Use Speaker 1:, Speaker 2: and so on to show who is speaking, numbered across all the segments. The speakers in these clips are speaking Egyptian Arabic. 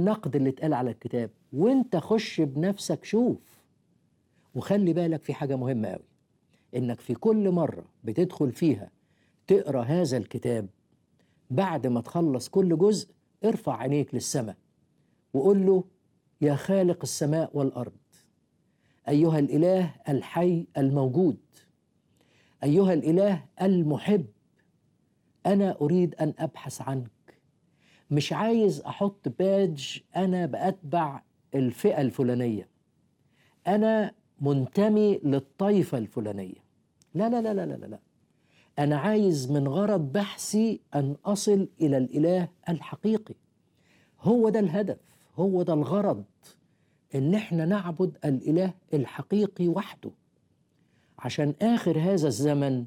Speaker 1: النقد اللي اتقال على الكتاب وانت خش بنفسك شوف وخلي بالك في حاجة مهمة قوي انك في كل مرة بتدخل فيها تقرا هذا الكتاب بعد ما تخلص كل جزء ارفع عينيك للسماء وقول له يا خالق السماء والارض ايها الاله الحي الموجود ايها الاله المحب انا اريد ان ابحث عنك مش عايز احط بادج انا باتبع الفئه الفلانيه انا منتمي للطائفه الفلانيه لا لا لا لا لا لا انا عايز من غرض بحثي ان اصل الى الاله الحقيقي هو ده الهدف هو ده الغرض ان احنا نعبد الاله الحقيقي وحده عشان اخر هذا الزمن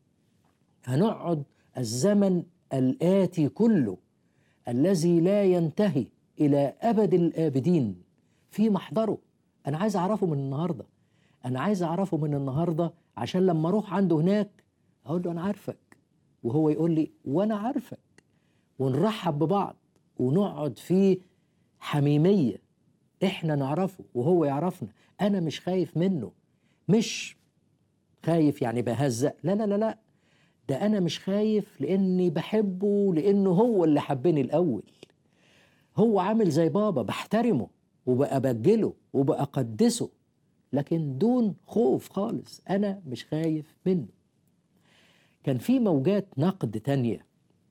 Speaker 1: هنقعد الزمن الاتي كله الذي لا ينتهي الى ابد الابدين في محضره انا عايز اعرفه من النهارده انا عايز اعرفه من النهارده عشان لما اروح عنده هناك اقول له انا عارفك وهو يقول لي وانا عارفك ونرحب ببعض ونقعد في حميميه احنا نعرفه وهو يعرفنا انا مش خايف منه مش خايف يعني بهزق لا لا لا لا ده انا مش خايف لاني بحبه لانه هو اللي حبني الاول هو عامل زي بابا بحترمه وبأبجله وبأقدسه لكن دون خوف خالص انا مش خايف منه كان في موجات نقد تانية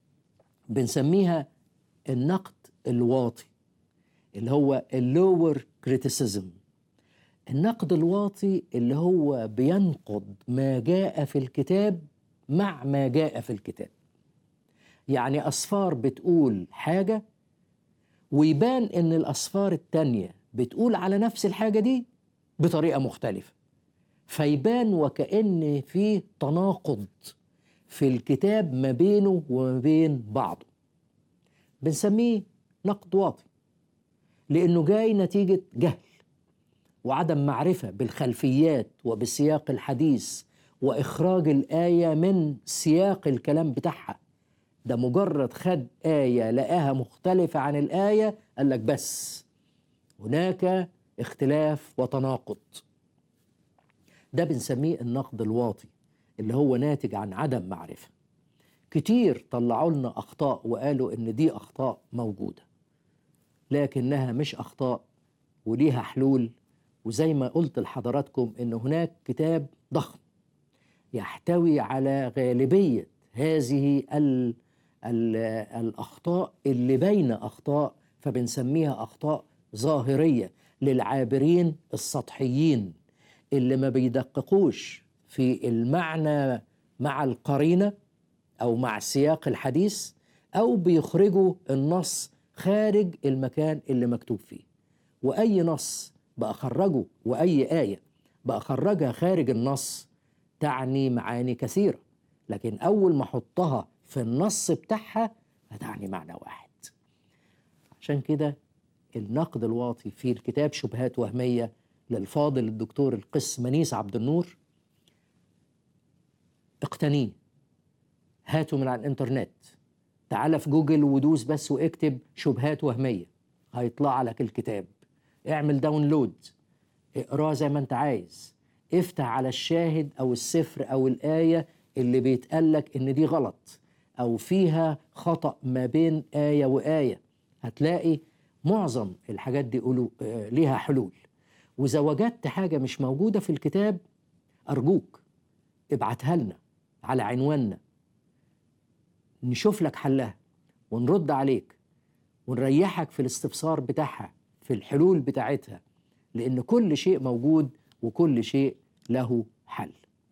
Speaker 1: بنسميها النقد الواطي اللي هو اللور كريتيسيزم النقد الواطي اللي هو بينقد ما جاء في الكتاب مع ما جاء في الكتاب يعني أصفار بتقول حاجة ويبان إن الأصفار التانية بتقول على نفس الحاجة دي بطريقة مختلفة فيبان وكأن في تناقض في الكتاب ما بينه وما بين بعضه بنسميه نقد واطي لأنه جاي نتيجة جهل وعدم معرفة بالخلفيات وبسياق الحديث وإخراج الآية من سياق الكلام بتاعها ده مجرد خد آية لقاها مختلفة عن الآية قال لك بس هناك اختلاف وتناقض ده بنسميه النقد الواطي اللي هو ناتج عن عدم معرفة كتير طلعوا لنا أخطاء وقالوا إن دي أخطاء موجودة لكنها مش أخطاء وليها حلول وزي ما قلت لحضراتكم إن هناك كتاب ضخم يحتوي على غالبية هذه ال ال الأخطاء اللي بين أخطاء فبنسميها أخطاء ظاهرية للعابرين السطحيين اللي ما بيدققوش في المعنى مع القرينة أو مع سياق الحديث أو بيخرجوا النص خارج المكان اللي مكتوب فيه وأي نص بأخرجه وأي آية بأخرجها خارج النص تعني معاني كثيرة لكن أول ما أحطها في النص بتاعها هتعني معنى واحد عشان كده النقد الواطي في الكتاب شبهات وهمية للفاضل الدكتور القس منيس عبد النور اقتنيه هاته من على الانترنت تعال في جوجل ودوس بس واكتب شبهات وهمية هيطلع لك الكتاب اعمل داونلود اقراه زي ما انت عايز افتح على الشاهد او السفر او الآية اللي بيتقال لك ان دي غلط او فيها خطأ ما بين آية وآية هتلاقي معظم الحاجات دي قولوا آه ليها حلول وإذا وجدت حاجة مش موجودة في الكتاب أرجوك ابعتها لنا على عنواننا نشوف لك حلها ونرد عليك ونريحك في الاستفسار بتاعها في الحلول بتاعتها لأن كل شيء موجود وكل شيء له حل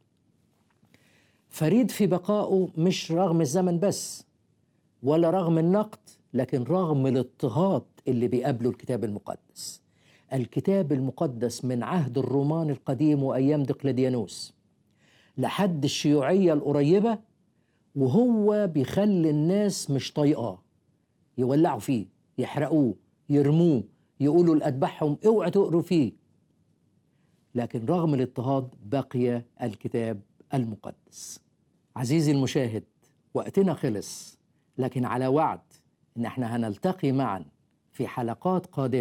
Speaker 1: فريد في بقائه مش رغم الزمن بس ولا رغم النقد لكن رغم الاضطهاد اللي بيقابله الكتاب المقدس الكتاب المقدس من عهد الرومان القديم وأيام دقلديانوس لحد الشيوعية القريبة وهو بيخلي الناس مش طايقاه يولعوا فيه يحرقوه يرموه يقولوا لأتباعهم اوعوا تقروا فيه لكن رغم الاضطهاد بقي الكتاب المقدس عزيزي المشاهد وقتنا خلص لكن على وعد ان احنا هنلتقي معا في حلقات قادمة